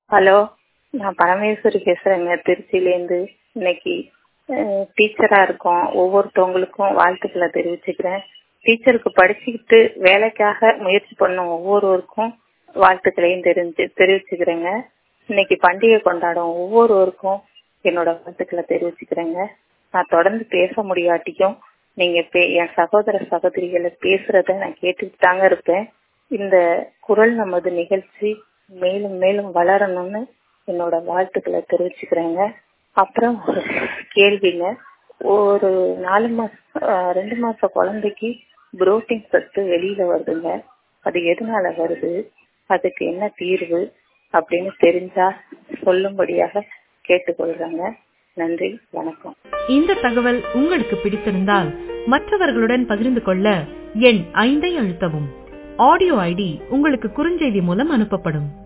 hello நான் பரமேஸ்வரி பேசுறேங்க திருச்சியிலேருந்து இன்னைக்கு டீச்சரா இருக்கோம் ஒவ்வொருத்தவங்களுக்கும் வாழ்த்துக்களை தெரிவிச்சுக்கிறேன் டீச்சருக்கு படிச்சுக்கிட்டு வேலைக்காக முயற்சி பண்ண ஒவ்வொருவருக்கும் வாழ்த்துக்களையும் தெரிஞ்சு தெரிவிச்சுக்கிறேங்க இன்னைக்கு பண்டிகை கொண்டாடும் ஒவ்வொருவருக்கும் என்னோட வாழ்த்துக்களை தெரிவிச்சுக்கிறேங்க நான் தொடர்ந்து பேச முடியாட்டியும் நீங்க பே- என் சகோதர சகோதரிகளை பேசுறத நான் கேட்டுட்டு தாங்க இருப்பேன் இந்த குரல் நமது நிகழ்ச்சி மேலும் மேலும் வளரணும்னு என்னோட வாழ்த்துக்களை தெரிவிச்சுக்கிறேங்க அப்புறம் ஒரு கேள்விங்க ஒரு நாலு மாசம் அஹ், ரெண்டு மாச குழந்தைக்கு புரோட்டீன் சத்து வெளியில வருதுங்க அது எதனால வருது அதுக்கு என்ன தீர்வு அப்படின்னு தெரிஞ்சா சொல்லும்படியாக கேட்டுக்கொள்றேங்க நன்றி வணக்கம் இந்த தகவல் உங்களுக்கு பிடித்திருந்தால் மற்றவர்களுடன் பகிர்ந்து கொள்ள எண் ஐந்தை அழுத்தவும் ஆடியோ ஐடி உங்களுக்கு குறுஞ்செய்தி மூலம் அனுப்பப்படும்